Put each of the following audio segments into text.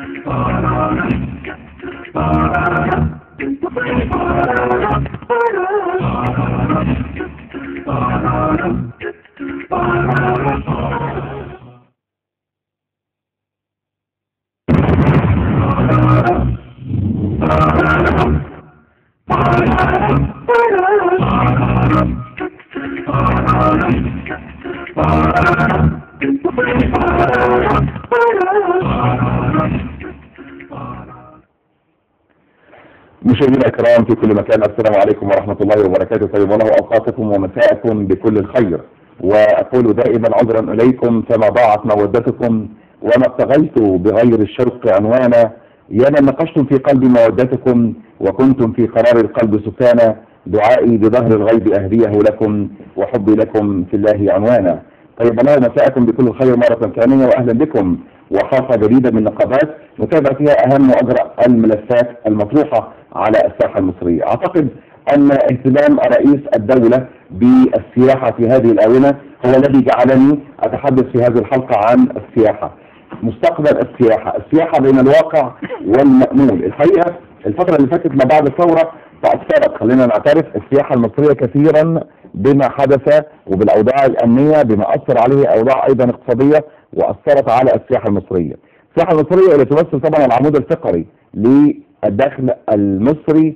مشاهدينا الكرام في كل مكان السلام عليكم ورحمة الله وبركاته طيب الله أوقاتكم ومساءكم بكل الخير وأقول دائما عذرا إليكم فما ضاعت مودتكم وما ابتغيت بغير الشرق عنوانا يا من نقشتم في قلبي مودتكم وكنتم في قرار القلب سكانا دعائي بظهر الغيب أهديه لكم وحبي لكم في الله عنوانا طيب الله مساءكم بكل الخير مرة ثانية وأهلا بكم وحلقة جديدة من نقابات نتابع فيها أهم وأجرأ الملفات المطروحة على الساحة المصرية أعتقد أن اهتمام رئيس الدولة بالسياحة في هذه الآونة هو الذي جعلني أتحدث في هذه الحلقة عن السياحة مستقبل السياحة السياحة بين الواقع والمأمول الحقيقة الفترة اللي فاتت ما بعد الثورة تأثرت خلينا نعترف السياحة المصرية كثيرا بما حدث وبالأوضاع الأمنية بما أثر عليه أوضاع أيضا اقتصادية وأثرت على السياحة المصرية السياحة المصرية اللي تمثل طبعا العمود الفقري للدخل المصري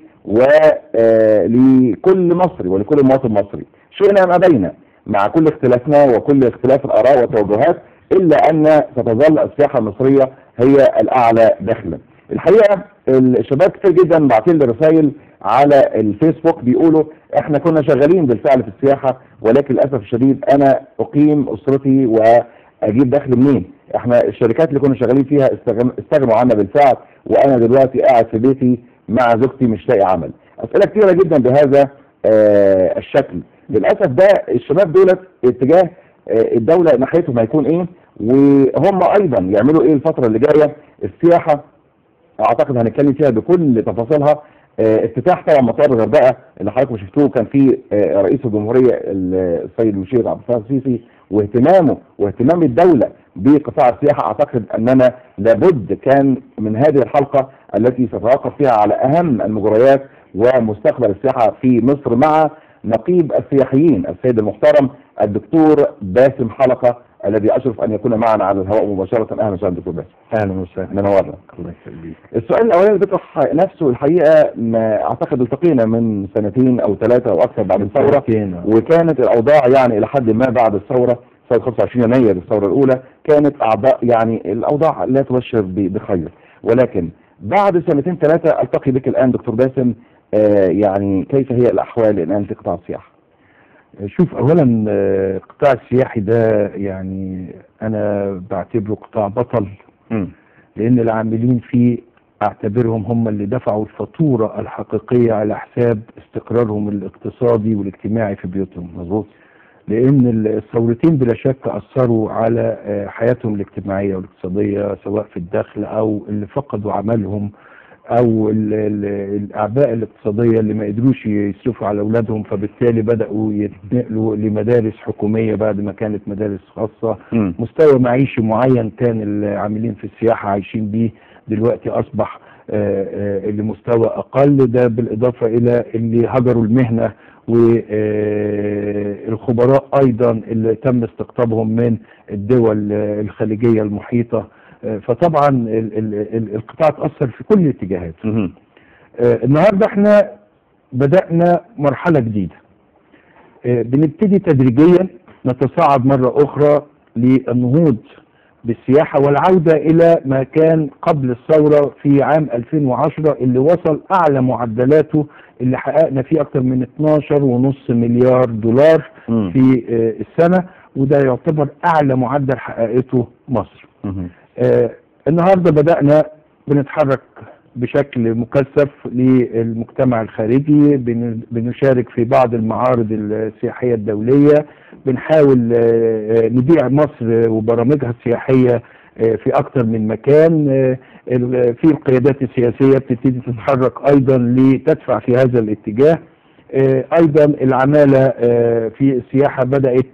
ولكل مصري ولكل مواطن مصري شئنا أم أبينا مع كل اختلافنا وكل اختلاف الآراء والتوجهات إلا أن ستظل السياحة المصرية هي الأعلى دخلا الحقيقة الشباب كتير جدا باعتين لي رسائل على الفيسبوك بيقولوا احنا كنا شغالين بالفعل في السياحة ولكن للأسف الشديد أنا أقيم أسرتي وأجيب دخل منين احنا الشركات اللي كنا شغالين فيها استغن- استغنوا عنا بالفعل وأنا دلوقتي قاعد في بيتي مع زوجتي مش لاقي عمل أسئلة كتيرة جدا بهذا آه الشكل للأسف ده الشباب دولت اتجاه آه الدولة ناحيتهم هيكون ايه وهم ايضا يعملوا ايه الفترة اللي جاية السياحة اعتقد هنتكلم فيها بكل تفاصيلها آه، افتتاح طبعا مطار الغردقه اللي حضراتكم شفتوه كان فيه آه، رئيس الجمهوريه ال- السيد المشير عبد الفتاح السيسي واهتمامه واهتمام الدوله بقطاع السياحه اعتقد اننا لابد كان من هذه الحلقه التي ستتوقف فيها على اهم المجريات ومستقبل السياحه في مصر مع نقيب السياحيين السيد المحترم الدكتور باسم حلقه الذي اشرف ان يكون معنا على الهواء مباشره اهلا وسهلا دكتور باسم اهلا وسهلا منورنا الله يخليك السؤال الاولاني اللي بيطرح نفسه الحقيقه ما اعتقد التقينا من سنتين او ثلاثه او اكثر بعد الثوره سنتين. وكانت الاوضاع يعني الى حد ما بعد الثوره ثوره 25 يناير الثوره الاولى كانت اعضاء يعني الاوضاع لا تبشر ب- بخير ولكن بعد سنتين ثلاثه التقي بك الان دكتور باسم آه يعني كيف هي الاحوال الان في قطاع السياحه؟ شوف اولا آه، القطاع السياحي ده يعني انا بعتبره قطاع بطل امم لان العاملين فيه اعتبرهم هم اللي دفعوا الفاتوره الحقيقيه على حساب استقرارهم الاقتصادي والاجتماعي في بيوتهم مظبوط لان الثورتين بلا شك اثروا على آه، حياتهم الاجتماعيه والاقتصاديه سواء في الدخل او اللي فقدوا عملهم او ال- ال- الاعباء الاقتصاديه اللي ما قدروش يصرفوا على اولادهم فبالتالي بداوا يتنقلوا لمدارس حكوميه بعد ما كانت مدارس خاصه امم مستوى معيشي معين كان العاملين في السياحه عايشين بيه دلوقتي اصبح آه، آه، لمستوى اقل ده بالاضافه الى اللي هجروا المهنه والخبراء ايضا اللي تم استقطابهم من الدول آه، الخليجيه المحيطه آه، فطبعا ال- ال- ال- القطاع اتاثر في كل الاتجاهات امم آه، النهارده احنا بدأنا مرحلة جديدة آه، بنبتدي تدريجيا نتصاعد مرة أخرى للنهوض بالسياحة والعودة إلى ما كان قبل الثورة في عام 2010 اللي وصل أعلى معدلاته اللي حققنا فيه أكثر من 12.5 مليار دولار امم في آه، السنة وده يعتبر أعلى معدل حققته مصر امم آه، النهارده بدأنا بنتحرك بشكل مكثف للمجتمع الخارجي بن- بنشارك في بعض المعارض السياحية الدولية بنحاول آه، آه، نبيع مصر وبرامجها السياحية آه، في أكثر من مكان آه، ال- في القيادات السياسية بتبتدي تتحرك أيضا لتدفع في هذا الاتجاه آه، أيضا العمالة آه، في السياحة بدأت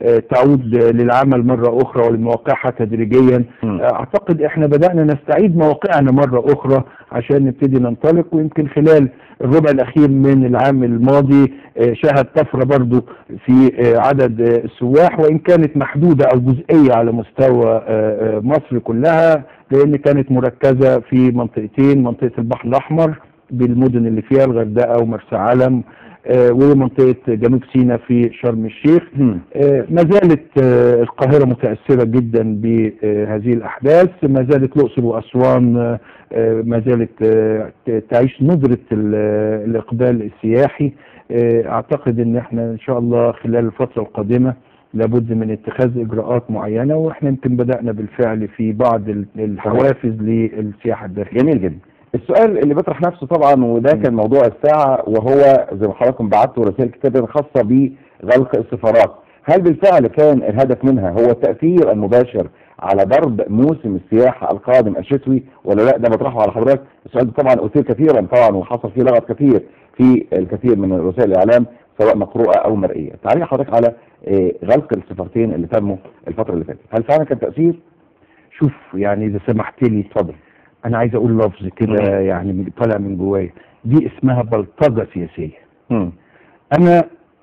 آه، تعود للعمل مرة أخرى ولمواقعها تدريجيا مم. أعتقد إحنا بدأنا نستعيد مواقعنا مرة أخرى عشان نبتدي ننطلق ويمكن خلال الربع الأخير من العام الماضي آه، شهد طفرة برضو في آه، عدد آه، السواح وإن كانت محدودة أو جزئية على مستوى آه، آه، مصر كلها لأن كانت مركزة في منطقتين منطقة البحر الأحمر بالمدن اللي فيها الغردقة ومرسى علم آه، ومنطقة جنوب سيناء في شرم الشيخ مم. آه، ما زالت آه، القاهرة متأثرة جدا بهذه الأحداث ما زالت الأقصر وأسوان آه، آه، ما زالت آه، ت- تعيش نظرة ال- آه، الإقبال السياحي آه، أعتقد أن احنا إن شاء الله خلال الفترة القادمة لابد من اتخاذ إجراءات معينة وإحنا يمكن بدأنا بالفعل في بعض ال- الحوافز للسياحة الداخلية جميل جدا السؤال اللي بيطرح نفسه طبعا وده كان موضوع الساعة وهو زي ما حضراتكم بعتوا رسائل كتير خاصة بغلق السفارات هل بالفعل كان الهدف منها هو التأثير المباشر على ضرب موسم السياحة القادم الشتوي ولا لا ده بطرحه على حضرتك السؤال ده طبعا أثير كثيرا طبعا وحصل فيه لغط كثير في الكثير من وسائل الإعلام سواء مقروءة أو مرئية تعالي حضرتك على آه، غلق السفارتين اللي تموا الفترة اللي فاتت هل فعلا كان تأثير؟ شوف يعني إذا سمحت لي اتفضل أنا عايز أقول لفظ كده يعني من- طالع من جوايا دي اسمها بلطجة سياسية مم. انا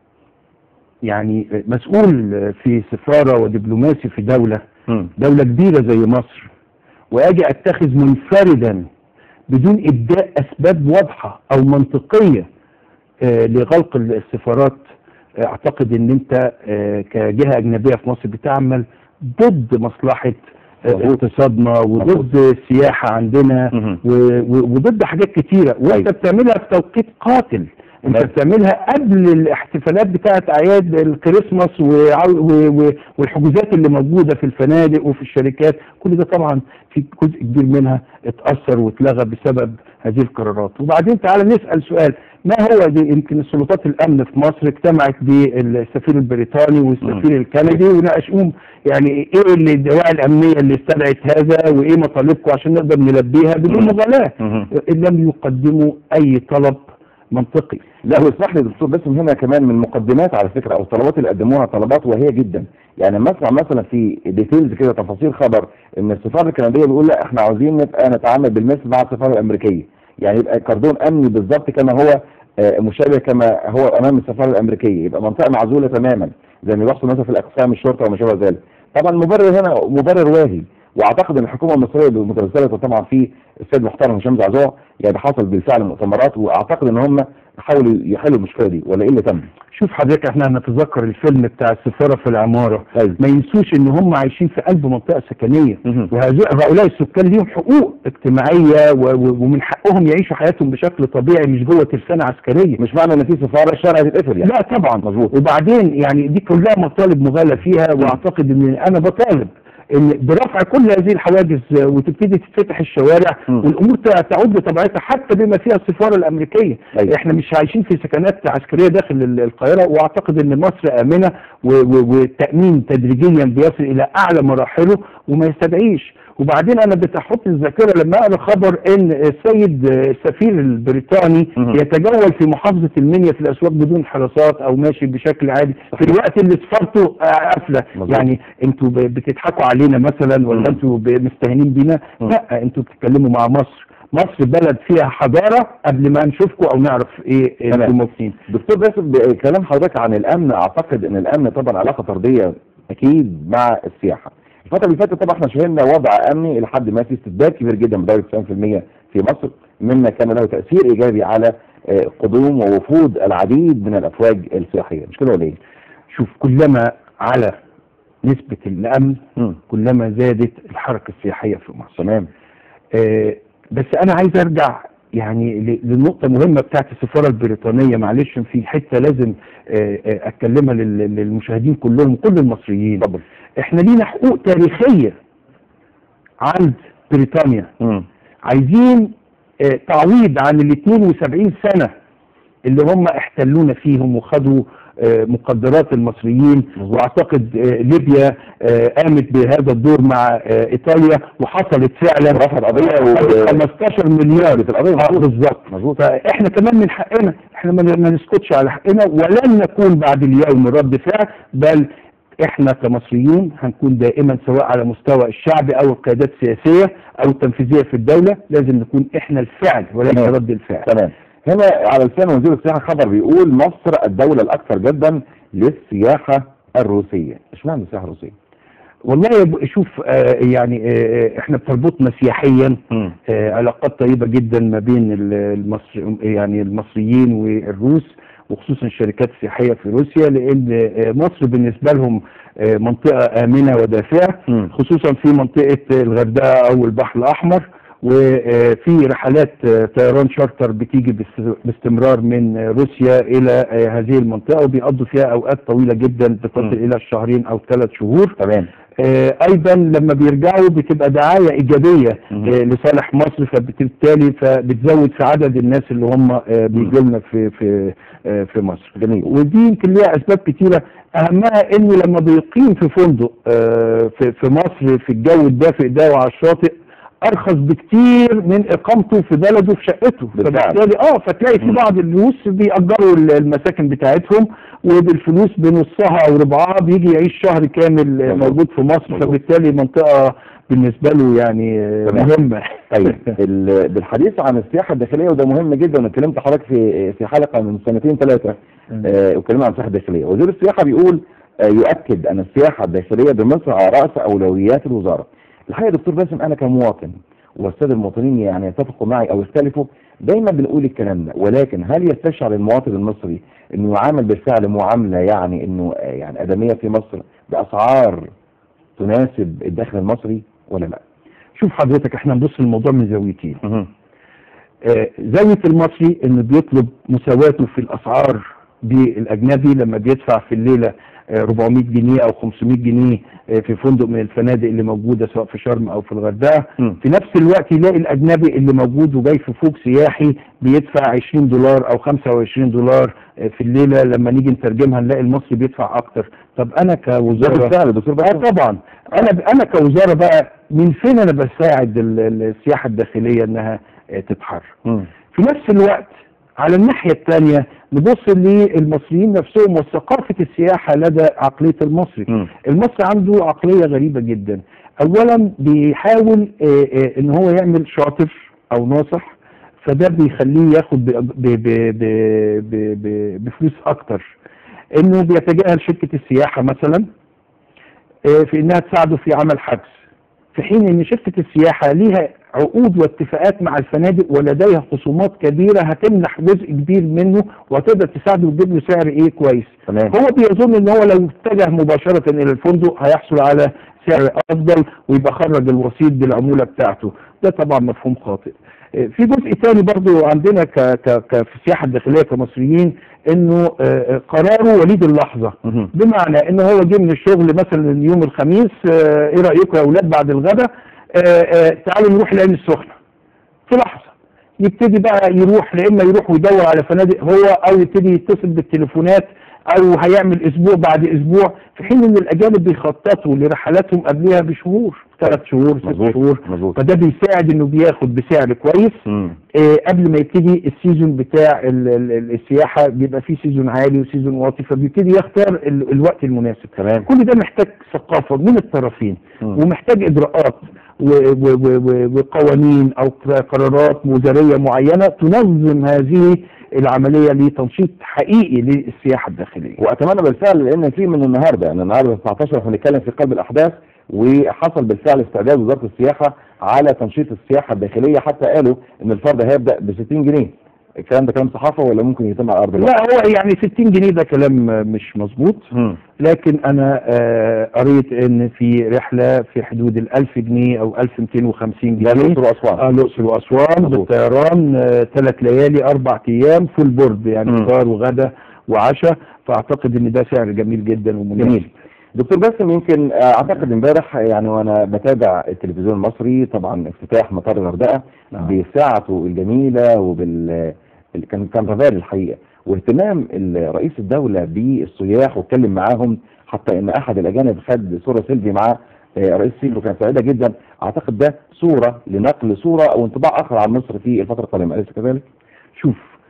يعني مسؤول في سفارة ودبلوماسي في دولة مم. دولة كبيرة زي مصر واجي اتخذ منفردا بدون ابداء اسباب واضحة او منطقية آه، لغلق السفارات آه، اعتقد ان انت آه، كجهة اجنبية في مصر بتعمل ضد مصلحة آه، مظبوط. اقتصادنا وضد السياحة عندنا مهم. و- و- وضد حاجات كتيرة وانت أيوة. بتعملها في توقيت قاتل انت تمام. بتعملها قبل الاحتفالات بتاعت اعياد الكريسماس وعو- و- و- والحجوزات اللي موجودة في الفنادق وفي الشركات كل ده طبعا في جزء كبير منها اتأثر واتلغى بسبب هذه القرارات وبعدين تعالى نسأل سؤال ما هو دي يمكن السلطات الامن في مصر اجتمعت بالسفير البريطاني والسفير الكندي وناقشوهم يعني ايه اللي الدواعي الامنيه اللي استدعت هذا وايه مطالبكم عشان نقدر نلبيها بدون مم. مغالاه مهم. لم يقدموا اي طلب منطقي لا واسمح لي يا دكتور باسم هنا كمان من مقدمات على فكره او الطلبات اللي قدموها طلبات واهيه جدا يعني لما اسمع مثلا في ديتيلز كده تفاصيل خبر ان السفاره الكنديه بيقول لا احنا عاوزين نبقى نتعامل بالمثل مع السفاره الامريكيه يعني يبقى كردون امني بالظبط كما هو آه، مشابه كما هو امام السفاره الامريكيه يبقى منطقه معزوله تماما زي ما بيحصل مثلا في الاقسام الشرطه وما شابه ذلك طبعا المبرر هنا مبرر واهي واعتقد ان الحكومه المصريه المتمثله طبعا في السيد محترم هشام زعزوع يعني حصل بالفعل مؤتمرات واعتقد ان هم حاولوا يحلوا المشكله دي ولا ايه اللي تم؟ شوف حضرتك احنا هنتذكر الفيلم بتاع السفاره في العماره طيب ما ينسوش ان هم عايشين في قلب منطقه سكنيه مهم. وهؤلاء السكان ليهم حقوق اجتماعيه و- و- ومن حقهم يعيشوا حياتهم بشكل طبيعي مش جوه ترسانه عسكريه مش معنى ان في سفاره الشارع هتتقفل يعني لا طبعا مظبوط وبعدين يعني دي كلها مطالب مغالى فيها واعتقد ان انا بطالب ان برفع كل هذه الحواجز وتبتدي تتفتح الشوارع مم. والامور ت- تعود لطبيعتها حتى بما فيها السفاره الامريكيه أيوة. احنا مش عايشين في سكنات عسكريه داخل ال- القاهره واعتقد ان مصر امنه و- و- والتامين تدريجيا بيصل الى اعلى مراحله وما يستدعيش وبعدين انا بتحط الذاكره لما اقرا خبر ان السيد السفير البريطاني مهم. يتجول في محافظه المنيا في الاسواق بدون حراسات او ماشي بشكل عادي في الوقت اللي سفارته آه، قافله مظبوط. يعني انتوا ب- بتضحكوا علينا مثلا ولا مم. انتوا ب- مستهينين بينا مم. لا انتوا بتتكلموا مع مصر مصر بلد فيها حضاره قبل ما نشوفكم او نعرف ايه تمام. انتوا موجودين دكتور باسم ب- كلام حضرتك عن الامن اعتقد ان الامن طبعا علاقه طرديه اكيد مع السياحه الفتره اللي فاتت طبعا احنا شاهدنا وضع امني الى حد ما في استبداد كبير جدا بدرجه 90% في مصر مما كان له تاثير ايجابي على آه، قدوم ووفود العديد من الافواج السياحيه مش كده ولا ايه؟ شوف كلما على نسبه الامن مم. كلما زادت الحركه السياحيه في مصر تمام آه، بس انا عايز ارجع يعني ل- للنقطة مهمة بتاعت السفارة البريطانية معلش في حتة لازم آه، آه، اتكلمها لل- للمشاهدين كلهم كل المصريين اتفضل احنا لينا حقوق تاريخية عند بريطانيا مم. عايزين آه، تعويض عن ال 72 سنة اللي هم احتلونا فيهم وخدوا آه، مقدرات المصريين مظبوط. واعتقد آه، ليبيا آه، قامت بهذا الدور مع آه، ايطاليا وحصلت فعلا ورفعت قضيه خدت و- 15 مليار في القضيه آه، مظبوط بالظبط مظبوط فاحنا كمان من حقنا احنا ما ما نسكتش على حقنا ولن نكون بعد اليوم رد فعل بل احنا كمصريين هنكون دائما سواء على مستوى الشعب او القيادات السياسيه او التنفيذيه في الدوله لازم نكون احنا الفعل وليس تمام. رد الفعل تمام هنا على لسان وزير السياحه خبر بيقول مصر الدوله الاكثر جدا للسياحه الروسيه اشمعنى السياحه الروسيه؟ والله يا ب- شوف آه يعني آه احنا بتربطنا سياحيا آه علاقات طيبه جدا ما بين ال- المصر يعني المصريين والروس وخصوصا الشركات السياحيه في روسيا لان آه مصر بالنسبه لهم آه منطقه امنه ودافئه مم. خصوصا في منطقه الغردقه او البحر الاحمر وفي رحلات آه، طيران شارتر بتيجي باست- باستمرار من آه، روسيا الى آه، هذه المنطقه وبيقضوا فيها اوقات طويله جدا بتصل مم. الى الشهرين او ثلاث شهور تمام آه، ايضا لما بيرجعوا بتبقى دعايه ايجابيه مم. آه، لصالح مصر فبالتالي فبتزود في عدد الناس اللي هم آه، بيجوا لنا في في آه، في مصر جميل ودي يمكن ليها اسباب كتيره اهمها انه لما بيقيم في فندق آه، في في مصر في الجو الدافئ ده وعلى الشاطئ ارخص بكتير من اقامته في بلده في شقته بالفعل. فبالتالي اه فتلاقي في مم. بعض الروس بيأجروا المساكن بتاعتهم وبالفلوس بنصها او ربعها بيجي يعيش شهر كامل آه، مظبوط. موجود في مصر مظبوط. فبالتالي منطقه بالنسبه له يعني آه، تمام. مهمه طيب ال- بالحديث عن السياحه الداخليه وده مهم جدا وانا اتكلمت حضرتك في في حلقه من سنتين ثلاثه آه، واتكلمنا عن السياحه الداخليه وزير السياحه بيقول آه، يؤكد ان السياحه الداخليه بمصر على راس اولويات الوزاره الحقيقه يا دكتور باسم انا كمواطن والساده المواطنين يعني يتفقوا معي او يختلفوا دايما بنقول الكلام ده ولكن هل يستشعر المواطن المصري انه يعامل بالفعل معامله يعني انه آه، يعني ادميه في مصر باسعار تناسب الدخل المصري ولا لا؟ شوف حضرتك احنا نبص الموضوع من زاويتين آه، زاوية المصري انه بيطلب مساواته في الاسعار بالاجنبي لما بيدفع في الليلة آه، 400 جنيه او 500 جنيه آه، في فندق من الفنادق اللي موجودة سواء في شرم او في الغردقة مم. في نفس الوقت يلاقي الاجنبي اللي موجود وجاي في فوق سياحي بيدفع 20 دولار او 25 دولار آه، في الليلة لما نيجي نترجمها نلاقي المصري بيدفع اكتر طب انا ده كوزارة بالفعل يا دكتور اه باسم طبعا انا انا كوزاره بقى من فين انا بساعد ال- ال- السياحه الداخليه انها آه، تتحرك مم. في نفس الوقت على الناحيه الثانيه نبص للمصريين نفسهم وثقافه السياحه لدى عقليه المصري مم. المصري عنده عقليه غريبه جدا اولا بيحاول آه، آه، ان هو يعمل شاطر او ناصح فده بيخليه ياخد ب- ب- ب- ب- ب- ب- بفلوس اكتر انه بيتجاهل شركه السياحه مثلا آه، في انها تساعده في عمل حجز في حين ان شركه السياحه ليها عقود واتفاقات مع الفنادق ولديها خصومات كبيره هتمنح جزء كبير منه وهتقدر تساعده وتجيب له سعر ايه كويس تمام هو بيظن ان هو لو اتجه مباشره الى الفندق هيحصل على سعر افضل ويبقى خرج الوسيط بالعموله بتاعته ده طبعا مفهوم خاطئ آه، في جزء تاني برضو عندنا ك ك ك في السياحه الداخليه كمصريين انه آه، آه، قراره وليد اللحظه مهم. بمعنى ان هو جه من الشغل مثلا يوم الخميس آه، ايه رايكم يا اولاد بعد الغداء آه، آه، تعالوا نروح العين السخنه في لحظه يبتدي بقى يروح لا اما يروح ويدور على فنادق هو او يبتدي يتصل بالتليفونات او هيعمل اسبوع بعد اسبوع في حين ان الاجانب بيخططوا لرحلاتهم قبلها بشهور ثلاث شهور ست مظبوط شهور مظبوط فده بيساعد انه بياخد بسعر كويس مم. آه، قبل ما يبتدي السيزون بتاع ال- ال- ال- السياحه بيبقى فيه سيزون عالي وسيزون واطي فبيبتدي يختار ال- الوقت المناسب تمام كل ده محتاج ثقافه من الطرفين مم. ومحتاج اجراءات و- و- و- و- وقوانين او قرارات وزاريه معينه تنظم هذه العمليه لتنشيط حقيقي للسياحه الداخليه. واتمنى بالفعل لان في من النهارده يعني النهارده 19 احنا بنتكلم في قلب الاحداث وحصل بالفعل استعداد وزاره السياحه على تنشيط السياحه الداخليه حتى قالوا ان الفرد هيبدا ب 60 جنيه الكلام ده كلام صحافه ولا ممكن يتم على ارض الواقع؟ لا هو يعني 60 جنيه ده كلام مش مظبوط مم. لكن انا آه، قريت ان في رحله في حدود ال 1000 جنيه او 1250 ده جنيه الاقصر واسوان اه الاقصر واسوان مظبوط. بالطيران ثلاث ليالي اربع ايام فول بورد يعني مم. فطار وغدا وعشاء فاعتقد ان ده سعر جميل جدا ومناسب جميل دكتور باسم يمكن آه، اعتقد امبارح يعني وانا بتابع التلفزيون المصري طبعا افتتاح مطار الغردقه نعم. بساعته الجميله وبال ال- كان كان رفاهي الحقيقه واهتمام ال- رئيس الدوله بالسياح واتكلم معاهم حتى ان احد الاجانب خد صوره سيلفي مع آه، رئيس السيسي وكانت سعيده جدا اعتقد ده صوره لنقل صوره او انطباع اخر عن مصر في الفتره القادمه اليس كذلك؟ شوف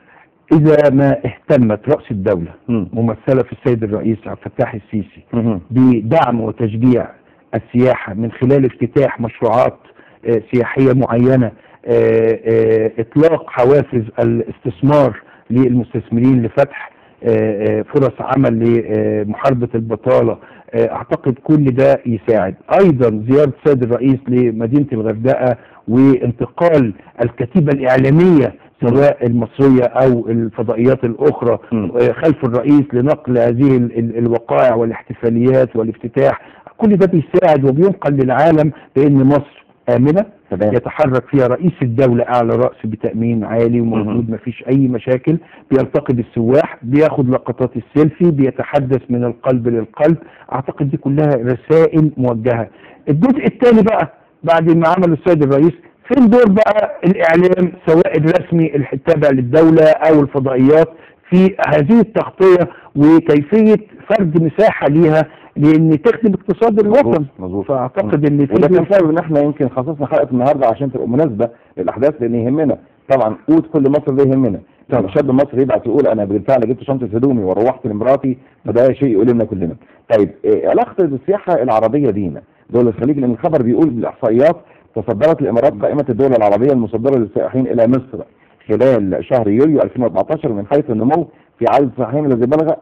اذا ما اهتمت راس الدوله مم. ممثله في السيد الرئيس عبد الفتاح السيسي مهم. بدعم وتشجيع السياحة من خلال افتتاح مشروعات آه، سياحية معينة آه، آه، إطلاق حوافز الاستثمار للمستثمرين لفتح آه، آه، فرص عمل لمحاربة البطالة آه، أعتقد كل ده يساعد أيضا زيارة السيد الرئيس لمدينة الغردقة وانتقال الكتيبة الإعلامية سواء المصرية أو الفضائيات الأخرى مم. آه، خلف الرئيس لنقل هذه ال- ال- الوقائع والاحتفاليات والافتتاح كل ده بيساعد وبينقل للعالم بأن مصر آمنة تمام يتحرك فيها رئيس الدولة أعلى رأس بتأمين عالي مهم. وموجود ما فيش أي مشاكل بيلتقي بالسواح بياخد لقطات السيلفي بيتحدث من القلب للقلب أعتقد دي كلها رسائل موجهة الجزء الثاني بقى بعد ما عمل السيد الرئيس فين دور بقى الإعلام سواء الرسمي التابع للدولة أو الفضائيات في هذه التغطية وكيفية فرد مساحة ليها لأن تخدم اقتصاد الوطن مظبوط مظبوط فأعتقد إن في وده كان دور- سبب ان احنا يمكن خصصنا حلقه النهارده عشان تبقى مناسبه للاحداث لان يهمنا طبعا قوت كل مصر ده يهمنا طبعا. طبعا شاب مصري يبعت يقول انا بالفعل جبت شنطه هدومي وروحت لمراتي فده شيء يؤلمنا كلنا. طيب إيه علاقه السياحه العربيه دينا دول الخليج لان الخبر بيقول بالاحصائيات تصدرت الامارات قائمه الدول العربيه المصدره للسائحين الى مصر خلال شهر يوليو 2014 من حيث النمو في عدد السائحين الذي بلغ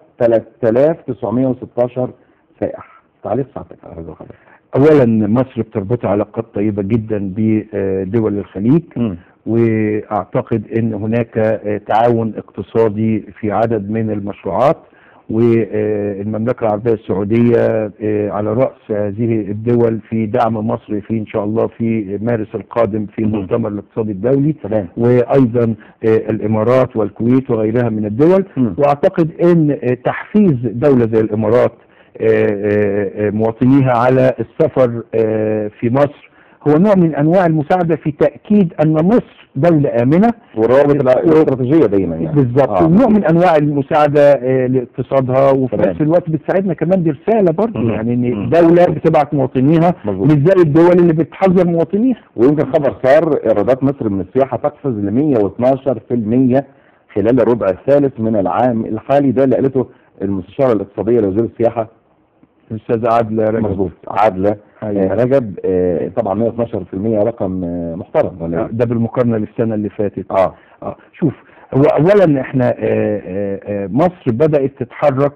3916 سائح. تعليق ساعتك على هذا الخبر. اولا مصر بتربطها علاقات طيبه جدا بدول الخليج واعتقد ان هناك آه، تعاون اقتصادي في عدد من المشروعات والمملكه العربيه السعوديه آه، على راس هذه الدول في دعم مصر في ان شاء الله في مارس القادم في مم. المؤتمر الاقتصادي الدولي تمام. وايضا آه، الامارات والكويت وغيرها من الدول مم. واعتقد ان آه، تحفيز دوله زي الامارات آه، آه، آه، مواطنيها على السفر آه، في مصر هو نوع من انواع المساعده في تاكيد ان مصر دوله امنه والروابط الع- الاستراتيجيه دايما يعني بالظبط آه. ونوع من انواع المساعده آه، لاقتصادها وفي تمام. نفس الوقت بتساعدنا كمان دي رساله برضه مم. يعني ان مم. دوله بتبعت مواطنيها مظبوط. مش زي الدول اللي بتحذر مواطنيها ويمكن خبر صار ايرادات مصر من السياحه تقفز ل 112% خلال الربع الثالث من العام الحالي ده اللي قالته المستشاره الاقتصاديه لوزير السياحه الاستاذ عادل رجب مظبوط عادله أيوة. آه، رجب آه، طبعا 112% رقم آه، محترم ولا إيه؟ ده بالمقارنه للسنه اللي فاتت اه اه شوف هو اولا احنا آه، آه، آه، مصر بدات تتحرك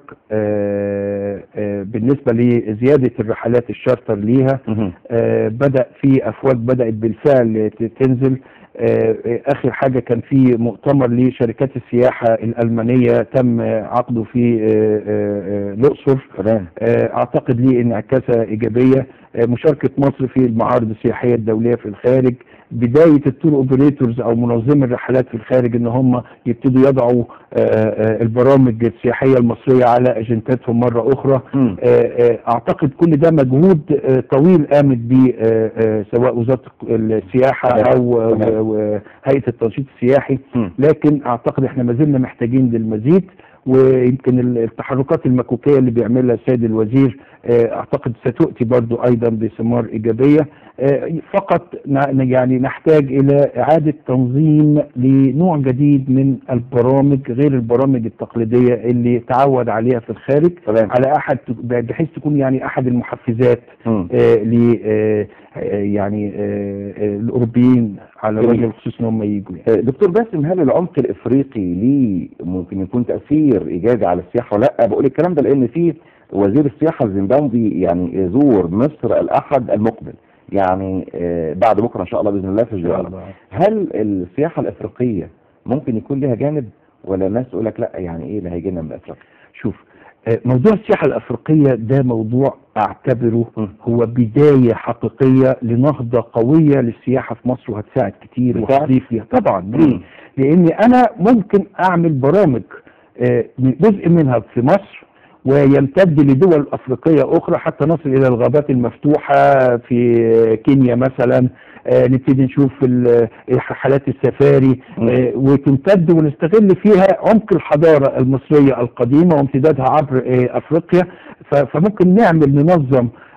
آه، آه، بالنسبه لزياده الرحلات الشارتر ليها مهم. آه، بدا في افواج بدات بالفعل ت- تنزل آه، آه، اخر حاجه كان في مؤتمر لشركات السياحه الالمانيه تم عقده في آه، آه، آه، الاقصر تمام آه، اعتقد ليه انعكاسه ايجابيه آه، مشاركه مصر في المعارض السياحيه الدوليه في الخارج بدايه التور اوبريتورز او منظمي الرحلات في الخارج ان هم يبتدوا يضعوا آه، آه، البرامج السياحيه المصريه على اجنداتهم مره اخرى مم. آه، آه، اعتقد كل ده مجهود آه، طويل قامت به آه، آه، سواء وزاره السياحه تمام. او آه، تمام. و- هيئه التنشيط السياحي مم. لكن اعتقد احنا ما زلنا محتاجين للمزيد ويمكن ال- التحركات المكوكيه اللي بيعملها السيد الوزير آه، اعتقد ستؤتي برضو ايضا بثمار ايجابيه آه، فقط ن- يعني نحتاج الى اعاده تنظيم لنوع جديد من البرامج غير البرامج التقليديه اللي تعود عليها في الخارج تمام على احد بحيث تكون يعني احد المحفزات مم. آه، ل آه، آه، يعني آه، آه، الاوروبيين على جميل. وجه الخصوص ان هم يجوا يعني. آه، دكتور باسم هل العمق الافريقي ليه ممكن يكون تاثير ايجابي على السياحه ولا لا بقول الكلام ده لان في وزير السياحه الزيمبابوي يعني يزور مصر الاحد المقبل يعني آه، بعد بكره ان شاء الله باذن الله في الجوله هل السياحه الافريقيه ممكن يكون لها جانب ولا الناس تقول لك لا يعني ايه اللي هيجي لنا من افريقيا شوف آه، موضوع السياحة الأفريقية ده موضوع أعتبره م. هو بداية حقيقية لنهضة قوية للسياحة في مصر وهتساعد كتير بتساعد؟ وهتضيف ليها طبعا م. ليه؟ لأن أنا ممكن أعمل برامج آه، من جزء منها في مصر ويمتد لدول أفريقية أخرى حتى نصل إلى الغابات المفتوحة في كينيا مثلا آه، نبتدي نشوف ال- حالات السفاري م. آه، وتمتد ونستغل فيها عمق الحضارة المصرية القديمة وامتدادها عبر آه، أفريقيا ف- فممكن نعمل ننظم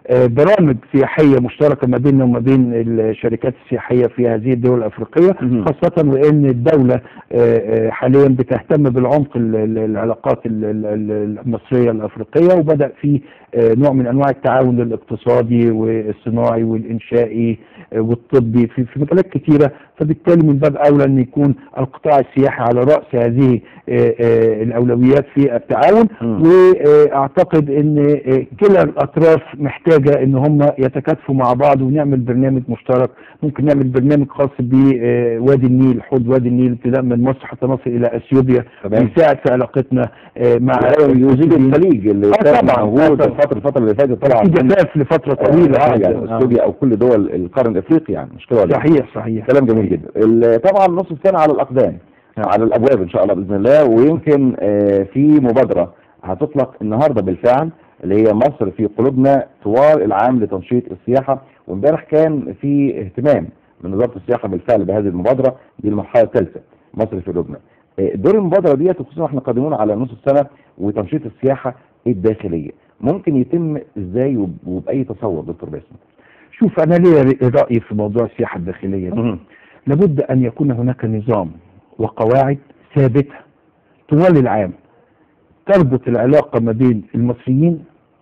آه، برامج سياحيه مشتركه ما بيننا وما بين الشركات السياحيه في هذه الدول الافريقيه مهم. خاصه وان الدوله آه، آه، حاليا بتهتم بالعمق ال- ال- العلاقات ال- ال- ال- المصريه الافريقيه وبدا في آه، نوع من انواع التعاون الاقتصادي والصناعي والانشائي آه، والطبي في في مجالات كثيره فبالتالي من باب اولى ان يكون القطاع السياحي على راس هذه آه، آه، الاولويات في التعاون مم. واعتقد ان آه، كلا الاطراف محتاجه ان هم يتكاتفوا مع بعض ونعمل برنامج مشترك ممكن نعمل برنامج خاص بوادي النيل حوض وادي النيل ابتداء من مصر حتى نصل الى اثيوبيا تمام يساعد في علاقتنا آه، مع يزيد الخليج اللي آه كان طبعاً، موجود آه طبعاً. الفترة الفترة اللي فاتت طبعا في جفاف لفتره طويله آه، يعني آه. اثيوبيا او كل دول القرن الافريقي يعني مش كده ولا إيه؟ صحيح صحيح كلام جميل جدا ال- طبعا نص السنة على الأقدام نعم. على الأبواب إن شاء الله بإذن الله ويمكن آه، في مبادرة هتطلق النهاردة بالفعل اللي هي مصر في قلوبنا طوال العام لتنشيط السياحة وامبارح كان في اهتمام من وزارة السياحة بالفعل بهذه المبادرة دي المرحلة الثالثة مصر في قلوبنا آه، دور المبادرة ديت خصوصا احنا قادمون على نص السنة وتنشيط السياحة الداخلية ممكن يتم ازاي وب- وبأي تصور دكتور باسم شوف انا ليا راي في موضوع السياحه الداخليه ده. مهم. لابد ان يكون هناك نظام وقواعد ثابته طوال العام تربط العلاقه ما بين المصريين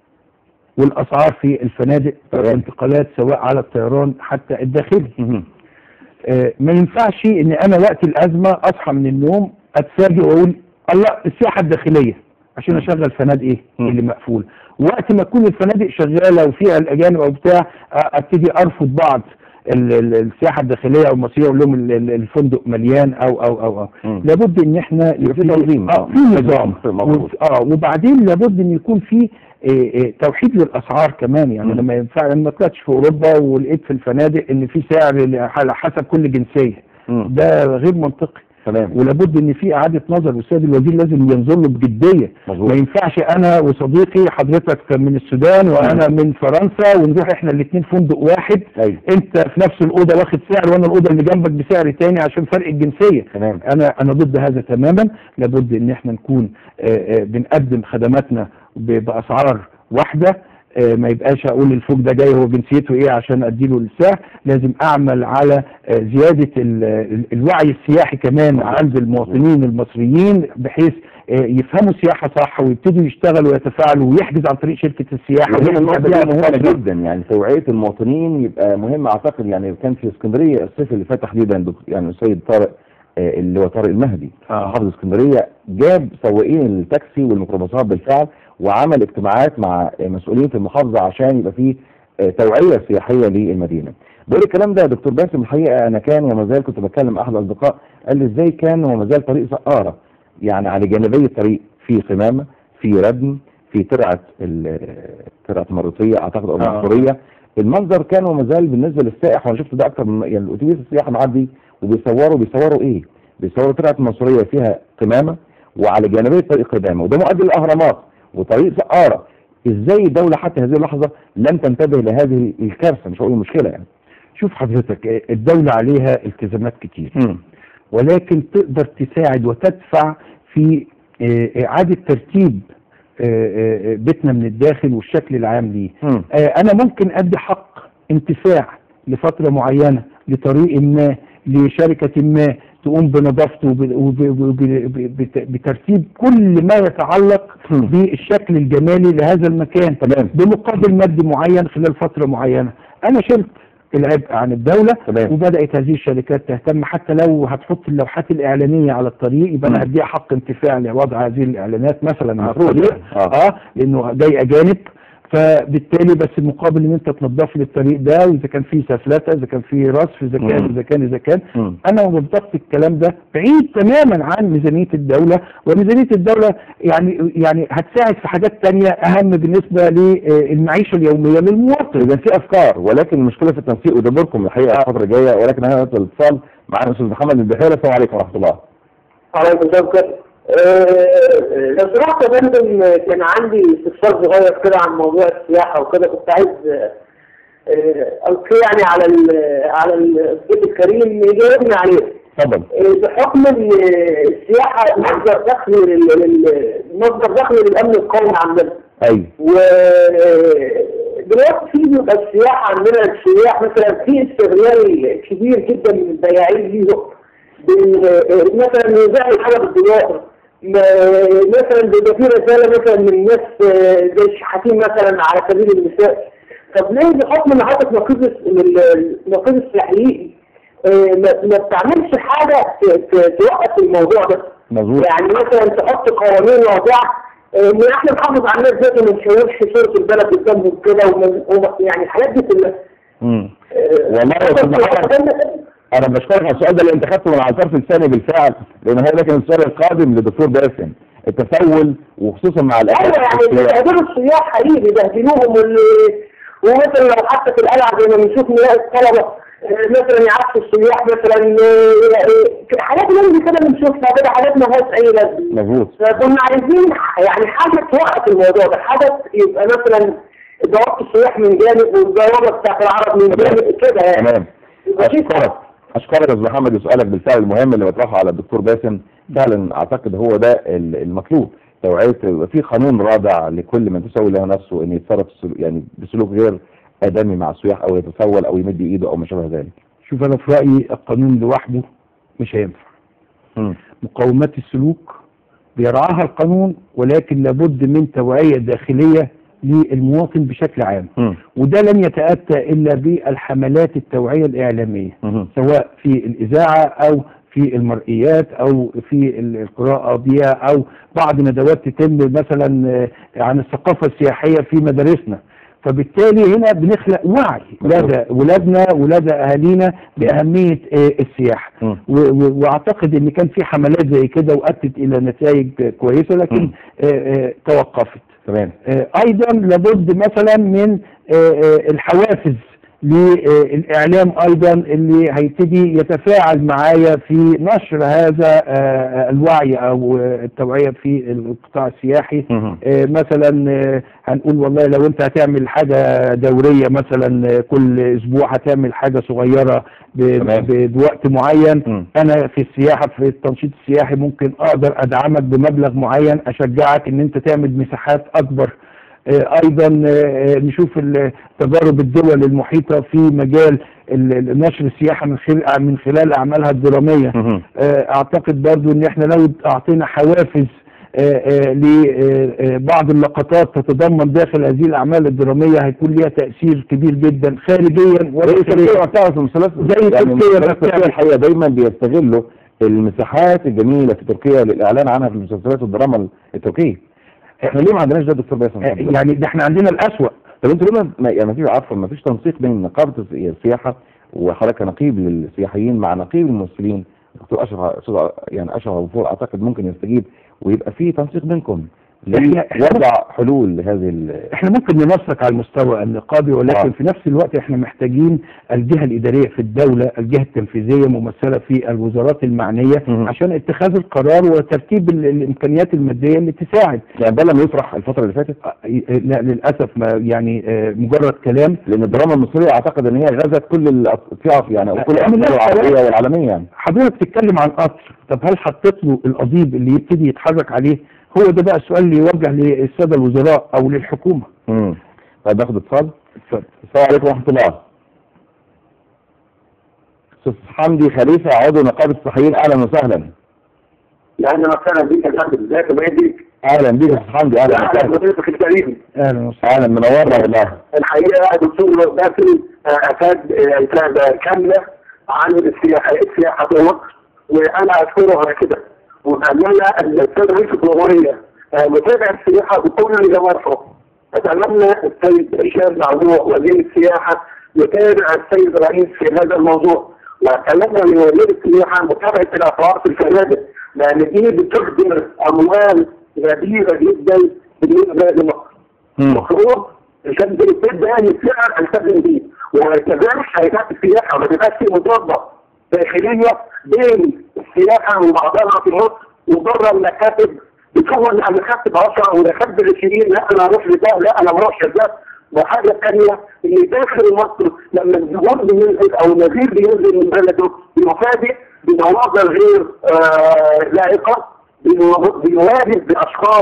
والاسعار في الفنادق تمام. والانتقالات سواء على الطيران حتى الداخلي مهم. آه، ما ينفعش ان انا وقت الازمه اصحى من النوم اتفاجئ واقول الله السياحه الداخليه عشان اشغل فنادق ايه مم. اللي مقفول وقت ما تكون الفنادق شغاله وفيها الاجانب او بتاع آه، ابتدي ارفض بعض ال- ال- السياحه الداخليه او المصريه اقول لهم ال- ال- الفندق مليان او او او, أو. مم. لابد ان احنا يبقى في نبتدي- تنظيم. اه في نظام مظبوط. و- اه وبعدين لابد ان يكون في آه، آه، توحيد للاسعار كمان يعني مم. لما ينفع لما طلعتش في اوروبا ولقيت في الفنادق ان في سعر ل- على حسب كل جنسيه مم. ده غير منطقي تمام ولابد ان في اعاده نظر والسيد الوزير لازم ينظر له بجديه مظبوط ما ينفعش انا وصديقي حضرتك من السودان وانا من فرنسا ونروح احنا الاثنين فندق واحد ايوه انت في نفس الاوضه واخد سعر وانا الاوضه اللي جنبك بسعر تاني عشان فرق الجنسيه تمام انا انا ضد هذا تماما لابد ان احنا نكون آه، آه، بنقدم خدماتنا ب- باسعار واحده آه، ما يبقاش اقول الفوق ده جاي هو جنسيته ايه عشان اديله السعر لازم اعمل على آه، زياده ال- ال- الوعي السياحي كمان عند المواطنين المصريين بحيث آه، يفهموا السياحه صح ويبتدوا يشتغلوا ويتفاعلوا ويحجز عن طريق شركه السياحه وهنا ويحجز النقطة قبلها دي مهمة بفترة. جدا يعني توعية المواطنين يبقى مهم اعتقد يعني كان في اسكندرية الصيف اللي فات تحديدا دك- يعني السيد طارق آه، اللي هو طارق المهدي آه. محافظ اسكندرية جاب سواقين التاكسي والميكروباصات بالفعل وعمل اجتماعات مع آه، مسؤولين في المحافظة عشان يبقى في آه، توعية سياحية للمدينة بقول الكلام ده يا دكتور باسم الحقيقة انا كان وما زال كنت بتكلم مع احد الاصدقاء قال لي ازاي كان وما زال طريق سقارة يعني على جانبي الطريق في قمامة في ردم في ترعة ال- ترعة مريطية اعتقد او آه. المنصورية المنظر كان وما زال بالنسبة للسائح وانا شفت ده اكتر من يعني الاتوبيس السياحي معدي وبيصوروا بيصوروا ايه بيصوروا ترعة المنصورية فيها قمامة وعلى جانبي الطريق قمامة وده مؤدي للاهرامات وطريق سقارة ازاي الدولة حتى هذه اللحظة لم تنتبه لهذه الكارثة مش هقول المشكلة يعني شوف حضرتك آه، الدوله عليها التزامات كتير ولكن تقدر تساعد وتدفع في آه، إعادة ترتيب آه، آه، بيتنا من الداخل والشكل العام ليه مم. آه، أنا ممكن أدي حق انتفاع لفترة معينة لطريق ما لشركة ما تقوم بنظافته وب- وب- وب- ب- بت- بترتيب كل ما يتعلق مم. بالشكل الجمالي لهذا المكان تمام بمقابل مادي معين خلال فترة معينة أنا شلت العبء عن الدولة تمام وبدأت هذه الشركات تهتم حتى لو هتحط اللوحات الإعلانية على الطريق يبقى مم. أنا هديها حق انتفاع لوضع هذه الإعلانات مثلا على المفروض الطريق اه اه لأنه جاي أجانب فبالتالي بس المقابل ان انت تنظف لي الطريق ده واذا كان فيه سفلته اذا كان فيه رصف اذا كان مم. اذا كان اذا كان مم. انا وضبطت الكلام ده بعيد تماما عن ميزانيه الدوله وميزانيه الدوله يعني يعني هتساعد في حاجات تانية اهم بالنسبه للمعيشه اليوميه للمواطن اذا في افكار ولكن المشكله في التنسيق وده دوركم الحقيقه الفتره الجايه ولكن انا الاتصال معنا الاستاذ محمد البحيره السلام عليكم ورحمه الله عليكم السلام كده لو سمحت يا فندم كان عندي استفسار صغير كده عن موضوع السياحة وكده كنت عايز آه، آه، ألقي يعني على ال على الضيف الكريم يجاوبني عليه اتفضل آه، بحكم ان السياحة مصدر دخل لل- لل- مصدر دخل للأمن القومي عندنا ايوه ودلوقتي دلوقتي في بيبقى السياح عندنا السياح مثلا في استغلال كبير جدا من البياعين ليهم بال- مثلا يبيعوا حاجه بالدولار ما- مثلا بيبقى في رساله مثلا من ناس آه، زي الشحاتين مثلا على سبيل المثال طب ليه بحكم ان حضرتك نقيب ال- نقيب السياحيين آه، ما ما بتعملش حاجه ت- ت- توقف الموضوع ده مظبوط يعني مثلا تحط قوانين واضحه آه، ان احنا نحافظ على الناس دي ما نشوفش صوره البلد قدامهم كده ومن- وم- يعني الحاجات دي كلها مم. آه، والله يا أستاذ محمد، انا بشكرك على السؤال ده اللي انت خدته من على الطرف الثاني بالفعل لان هذا كان السؤال القادم لدكتور باسم التسول وخصوصا مع ايوه الاهالي يعني بيهدلوا السياح حقيقي بيبهدلوهم واللي ومثلا لو حتى في القلعه زي ما بنشوف نلاقي الطلبه آه، مثلا يعكسوا السياح مثلا آه، آه، حاجات من كده بنشوفها كده حاجات ما لهاش اي لازمه مظبوط فكنا عايزين يعني حاجه توقف الموضوع ده حاجه يبقى مثلا بوابه السياح من جانب والبوابه بتاعت العرب من جانب كده يعني تمام يبقى في اشكرك اشكرك يا استاذ محمد وسؤالك بالفعل المهم اللي بيطرحه على الدكتور باسم فعلا اعتقد هو ده ال- المطلوب توعيه يبقى في قانون رادع لكل من تسول له نفسه ان يتصرف سلو- يعني بسلوك غير ادمي مع السياح او يتسول او يمد ايده او ما شابه ذلك. شوف انا في رايي القانون لوحده مش هينفع مم. مقومات السلوك بيرعاها القانون ولكن لابد من توعية داخلية للمواطن بشكل عام مم. وده لن يتأتى إلا بالحملات التوعية الإعلامية مم. سواء في الإذاعة أو في المرئيات أو في القراءة بها أو بعض ندوات تتم مثلا آه، عن الثقافة السياحية في مدارسنا فبالتالي هنا بنخلق وعي لدى ولادنا ولدى أهالينا بأهمية آه، السياحة مم. و- و- واعتقد ان كان في حملات زي كده وادت الى نتائج كويسه لكن مم. آه، آه، توقفت تمام آه، ايضا لابد مثلا من آه، آه، الحوافز للاعلام ايضا اللي هيبتدي يتفاعل معايا في نشر هذا آه، الوعي او آه، التوعيه في القطاع السياحي مم. آه، مثلا آه، هنقول والله لو انت هتعمل حاجه دوريه مثلا آه، كل اسبوع هتعمل حاجه صغيره ب- تمام. ب- بوقت معين مم. انا في السياحه في التنشيط السياحي ممكن اقدر ادعمك بمبلغ معين اشجعك ان انت تعمل مساحات اكبر آه، ايضا آه، نشوف ال- تجارب الدول المحيطه في مجال ال- ال- نشر السياحه من خلال من خلال اعمالها الدراميه مم. آه، اعتقد برضو ان احنا لو اعطينا حوافز لبعض اللقطات تتضمن داخل هذه الاعمال الدراميه هيكون ليها تاثير كبير جدا خارجيا زي وداخليا تركيا ما بتعمل في المسلسلات زي يعني تركيا ما المسلسلات بتعمل. الحقيقه دايما بيستغلوا المساحات الجميله في تركيا للاعلان عنها في المسلسلات والدراما التركيه احنا ليه ما عندناش ده دكتور باسم آه، يعني ده احنا عندنا الاسوأ طب انتوا ليه ما- ما يعني ما فيش عفوا ما فيش تنسيق بين نقابه الس- السياحه وحضرتك نقيب للسياحيين مع نقيب الممثلين دكتور اشرف أستاذ يعني اشرف غفور اعتقد ممكن يستجيب ويبقى في تنسيق بينكم إحنا- إحنا- لوضع حلول لهذه ال- احنا ممكن ننسق على المستوى النقابي ولكن آه. في نفس الوقت احنا محتاجين الجهه الاداريه في الدوله، الجهه التنفيذيه ممثله في الوزارات المعنيه مهم. عشان اتخاذ القرار وترتيب ال- الامكانيات الماديه اللي تساعد. يعني ده لم يطرح الفتره اللي فاتت آه، لا للاسف ما يعني آه، مجرد كلام لان الدراما المصريه اعتقد ان هي غزت كل الاطياف يعني او كل أه، الاطياف لا، العربيه والعالميه يعني حضرتك بتتكلم عن قطر، طب هل حطيت له القضيب اللي يبتدي يتحرك عليه؟ هو ده بقى السؤال اللي يوجه للساده الوزراء او للحكومه. امم طيب ناخد اتصال اتفضل. السلام عليكم ورحمه الله استاذ حمدي خليفه عضو نقابه الصحيين اهلا وسهلا يعني انا فعلا بيك الحمد لله كما يديك اهلا بيك يا استاذ حمدي اهلا يعني وسهلا حضرتك الكريم اهلا وسهلا. اهلا منورنا والله الحقيقه دكتور باسل افاد افاده كامله عن السياحه السياحه في مصر وانا اشكره على كده وبامانه الاستاذ رئيس الجمهوريه آه، متابع السياحه بكل جوارحه اتمنى السيد هشام معروف وزير السياحه يتابع السيد الرئيس في هذا الموضوع واتمنى من وزير السياحه متابعه الاسعار في الفنادق لان دي بتقدر اموال كبيره جدا بالنسبه لمصر. مم. المفروض شد البيت ده يتسعر التزم بيه وكذلك شركات السياحه ما تبقاش في مضادة داخليه بين السياحه وبعضها في مصر وبره المكاتب بتكون المكاتب 10 ومكاتب 20 لا انا اروح لده لا انا بروح لده وحاجه ثانيه ان داخل مصر لما الزبون بينزل او النزيل بينزل من بلده بيفاجئ بمناظر غير آه لائقه بيواجه باشخاص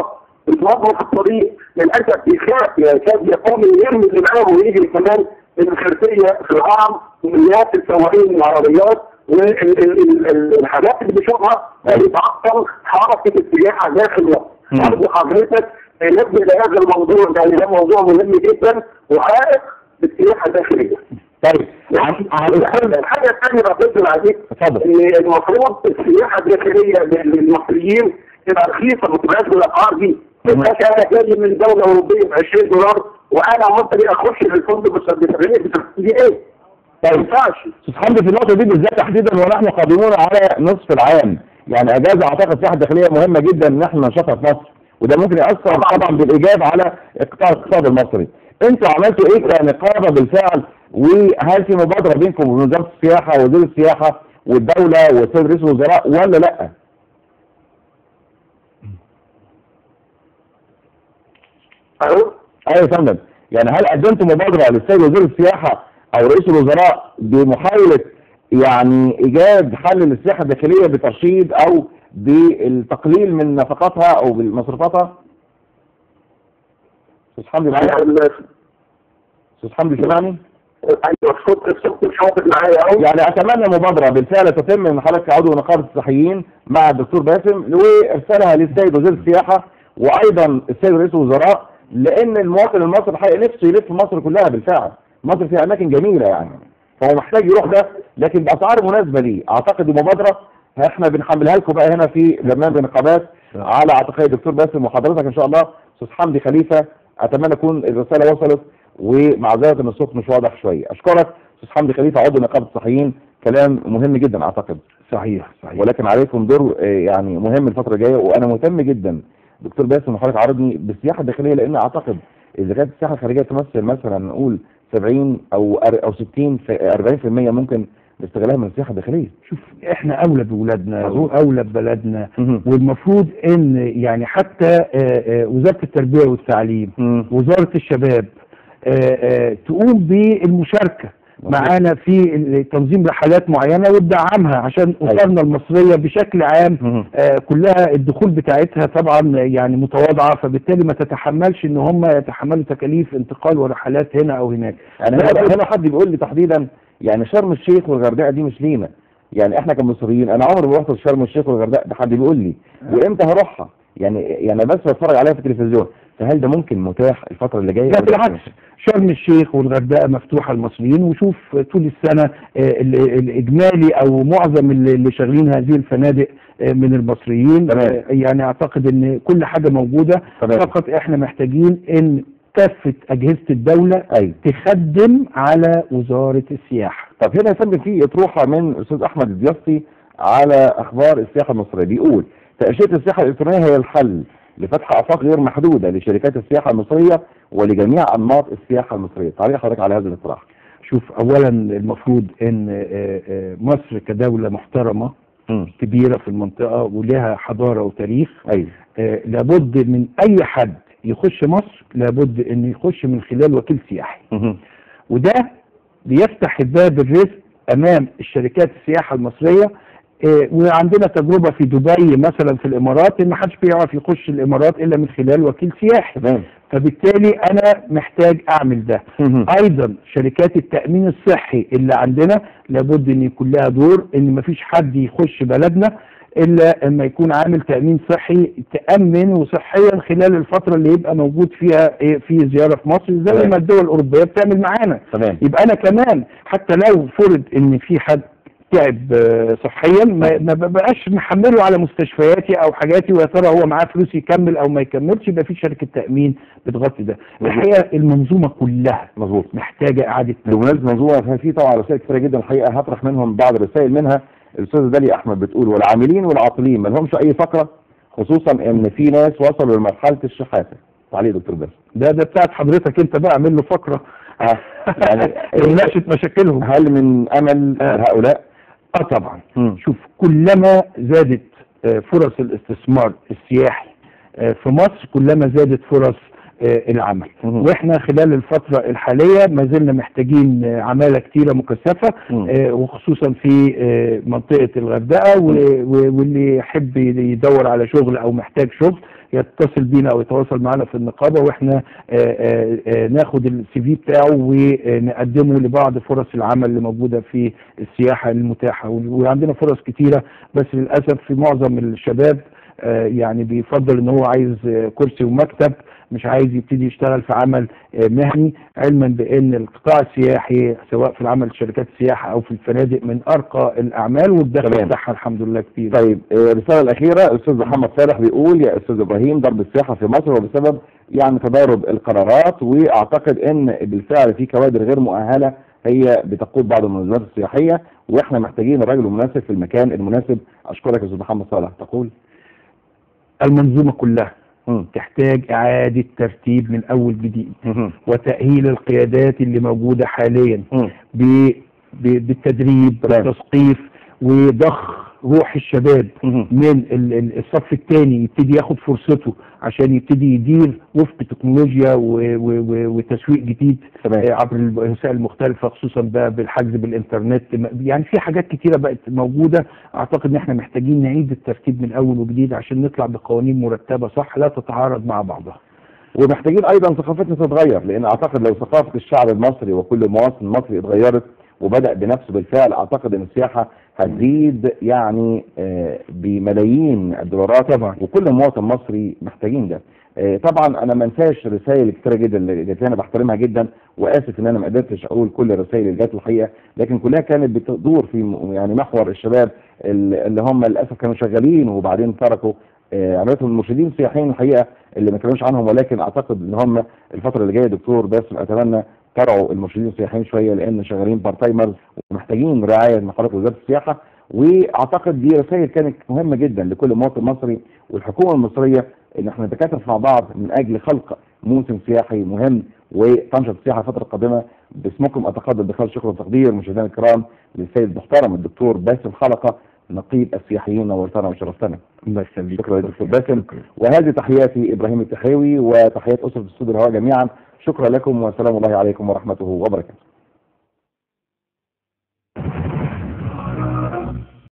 بتواجهه في الطريق للاسف يخاف يكاد يقوم يرمي اللي معاه ويجري كمان من الخلفيه في الهرم ومن الناس السواقين العربيات والحاجات اللي بيشوفها بتعطل حركه السياحه داخل مصر. مم. أرجو حضرتك نبني لهذا الموضوع لان ده موضوع مهم جدا وعائق بالسياحه الداخليه. طيب عن- عن- الحاجه الثانيه بقى بإذن العزيز اتفضل ان المفروض السياحه الداخليه لل- للمصريين تبقى رخيصه ما تبقاش بالاسعار دي ما مم. تبقاش انا جاي من دوله اوروبيه ب 20 دولار وانا مصري اخش في الفندق ب 70 دي ايه؟ ما طيب ينفعش استاذ حمدي في النقطه دي بالذات تحديدا ونحن قادمون على نصف العام يعني اجازه اعتقد السياحه الداخليه مهمه جدا ان احنا ننشطها في مصر وده ممكن ياثر طبعا بالايجاب على قطاع الاقتصاد المصري انتوا عملتوا ايه كنقابه بالفعل وهل في مبادره بينكم وبين وزاره السياحه ووزير السياحه والدوله والسيد رئيس الوزراء ولا لا؟ أهو. ايوه يا فندم يعني هل قدمتوا مبادره للسيد وزير السياحه او رئيس الوزراء بمحاوله يعني ايجاد حل للسياحه الداخليه بترشيد او بالتقليل من نفقاتها او بالمصروفاتها؟ استاذ حمدي معايا؟ ال- استاذ حمدي سمعني؟ ايوه الصوت الصوت مش واضح معايا اهو يعني اتمنى مبادره بالفعل تتم من حضرتك عضو نقابه الصحيين مع الدكتور باسم وارسالها للسيد وزير السياحه وايضا السيد رئيس الوزراء لان المواطن المصري الحقيقه نفسه يلف مصر كلها بالفعل مصر فيها اماكن جميله يعني فهو محتاج يروح ده لكن باسعار مناسبه ليه اعتقد دي مبادره احنا بنحملها لكم بقى هنا في برنامج النقابات على اعتقاد الدكتور باسم وحضرتك ان شاء الله استاذ حمدي خليفه اتمنى تكون الرساله وصلت ومعذره ان الصوت مش واضح شويه اشكرك استاذ حمدي خليفه عضو نقابه الصحيين كلام مهم جدا اعتقد صحيح صحيح ولكن عليكم دور آه، يعني مهم الفتره الجايه وانا مهتم جدا دكتور باسم حضرتك عارضني بالسياحه الداخليه لان اعتقد اذا كانت السياحه الخارجيه تمثل مثلا نقول 70 او أر- او 60 في 40% ممكن نستغلها من السياحه الداخليه شوف احنا اولى بولادنا مظبوط. واولى ببلدنا مهم. والمفروض ان يعني حتى آه، آه، وزاره التربيه والتعليم مم. وزاره الشباب آه، آه، تقوم بالمشاركه مظبوط. معانا في ال- تنظيم رحلات معينه وتدعمها عشان أيوة. اسرنا المصريه بشكل عام مهم. آه، كلها الدخول بتاعتها طبعا يعني متواضعه فبالتالي ما تتحملش ان هم يتحملوا تكاليف انتقال ورحلات هنا او هناك يعني لا، هنا بس- هنا حد بيقول لي تحديدا يعني شرم الشيخ والغردقه دي مش لينا يعني احنا كمصريين انا عمري ما رحت شرم الشيخ والغردقه ده حد بيقول لي وامتى هروحها يعني يعني بس بتفرج عليها في التلفزيون فهل ده ممكن متاح الفتره اللي جايه لا ولا بالعكس شرم الشيخ والغردقه مفتوحه للمصريين وشوف طول السنه آه، ال- الاجمالي او معظم اللي اللي شغالين هذه الفنادق آه، من المصريين تمام. آه، يعني اعتقد ان كل حاجه موجوده تمام. فقط احنا محتاجين ان كافه اجهزه الدوله ايوه تخدم على وزاره السياحه طب هنا يا فندم في اطروحه من الاستاذ احمد الدياسطي على اخبار السياحه المصريه بيقول تاشيره السياحه الالكترونيه هي الحل لفتح افاق غير محدوده لشركات السياحه المصريه ولجميع انماط السياحه المصريه تعليق حضرتك على هذا الاقتراح شوف اولا المفروض ان آه، آه، مصر كدوله محترمه مم. كبيره في المنطقه ولها حضاره وتاريخ ايوه آه، لابد من اي حد يخش مصر لابد انه يخش من خلال وكيل سياحي مهم. وده بيفتح باب الرزق امام الشركات السياحه المصريه آه، وعندنا تجربه في دبي مثلا في الامارات ان محدش بيعرف يخش الامارات الا من خلال وكيل سياحي تمام فبالتالي انا محتاج اعمل ده مهم. ايضا شركات التامين الصحي اللي عندنا لابد ان يكون لها دور ان مفيش حد يخش بلدنا الا اما يكون عامل تامين صحي تامن صحيا خلال الفتره اللي يبقى موجود فيها إيه في زياره في مصر زي تمام. ما الدول الاوروبيه بتعمل معانا تمام يبقى انا كمان حتى لو فرض ان في حد تعب آه، صحيا ما ما ببقاش محمله على مستشفياتي او حاجاتي ويا ترى هو معاه فلوس يكمل او ما يكملش يبقى في شركه تامين بتغطي ده الحقيقه المنظومه كلها مظبوط محتاجه اعاده بمناسبه منظومه في طبعا رسائل كثيره جدا الحقيقه هطرح منهم بعض الرسائل منها الاستاذه داليا احمد بتقول والعاملين والعاطلين ما لهمش اي فقره خصوصا ان في ناس وصلوا لمرحله الشحاته تعليق دكتور بس ده ده بتاعت حضرتك انت بقى اعمل له فقره آه، يعني مناقشه مشاكلهم هل من امل آه. هؤلاء اه طبعا مم. شوف كلما زادت آه، فرص الاستثمار السياحي آه، في مصر كلما زادت فرص آه، العمل مهم. واحنا خلال الفترة الحالية ما زلنا محتاجين آه، عمالة كتيرة مكثفة مم. آه، وخصوصا في آه، منطقة الغردقة و- و- واللي يحب يدور على شغل او محتاج شغل يتصل بينا او يتواصل معنا في النقابة واحنا آه، آه، آه، ناخد السي في بتاعه ونقدمه لبعض فرص العمل اللي موجودة في السياحة المتاحة وعندنا فرص كتيرة بس للأسف في معظم الشباب آه، يعني بيفضل ان هو عايز آه، كرسي ومكتب مش عايز يبتدي يشتغل في عمل آه، مهني علما بان القطاع السياحي سواء في العمل في شركات السياحه او في الفنادق من ارقى الاعمال والدخل تمام. بتاعها الحمد لله كتير طيب آه، الرسالة الأخيرة أستاذ محمد صالح بيقول يا أستاذ إبراهيم ضرب السياحة في مصر وبسبب يعني تضارب القرارات وأعتقد إن بالفعل في كوادر غير مؤهلة هي بتقود بعض المنظمات السياحية وإحنا محتاجين الرجل المناسب في المكان المناسب أشكرك يا أستاذ محمد صالح تقول المنظومه كلها مم. تحتاج اعاده ترتيب من اول جديد مم. وتاهيل القيادات اللي موجوده حاليا مم. ب- ب- بالتدريب تمام. بالتثقيف وضخ روح الشباب مم. من ال- ال- الصف الثاني يبتدي ياخد فرصته عشان يبتدي يدير وفق تكنولوجيا و- و- و- وتسويق جديد تمام آه، عبر الوسائل المختلفة خصوصا بقى بالحجز بالإنترنت م- يعني في حاجات كتيرة بقت موجودة أعتقد إن إحنا محتاجين نعيد الترتيب من أول وجديد عشان نطلع بقوانين مرتبة صح لا تتعارض مع بعضها ومحتاجين ايضا ثقافتنا تتغير لان اعتقد لو ثقافه الشعب المصري وكل مواطن مصري اتغيرت وبدا بنفسه بالفعل اعتقد ان السياحه هتزيد يعني آه، بملايين الدولارات طبعا وكل مواطن مصري محتاجين ده آه، طبعا انا ما انساش رسائل كتيره جدا اللي جات لي انا بحترمها جدا واسف ان انا ما قدرتش اقول كل الرسائل اللي جات الحقيقه لكن كلها كانت بتدور في م- يعني محور الشباب ال- اللي هم للاسف كانوا شغالين وبعدين تركوا آه، عملتهم المرشدين السياحيين الحقيقه اللي ما اتكلمش عنهم ولكن اعتقد ان هم الفتره اللي جايه دكتور باسم اتمنى ترعوا المرشدين السياحيين شويه لان شغالين بارت تايمرز ومحتاجين رعايه من حضرتك وزاره السياحه واعتقد دي رسائل كانت مهمه جدا لكل مواطن مصري والحكومه المصريه ان احنا نتكاتف مع بعض من اجل خلق موسم سياحي مهم وتنشط السياحه الفتره القادمه باسمكم اتقدم بخالص شكر وتقدير مشاهدينا الكرام للسيد المحترم الدكتور باسم حلقه نقيب السياحيين نورتنا وشرفتنا الله يخليك شكرا يا دكتور باسم وهذه تحياتي ابراهيم التحاوي وتحيات اسره استوديو الهواء جميعا شكرا لكم وسلام الله عليكم ورحمته وبركاته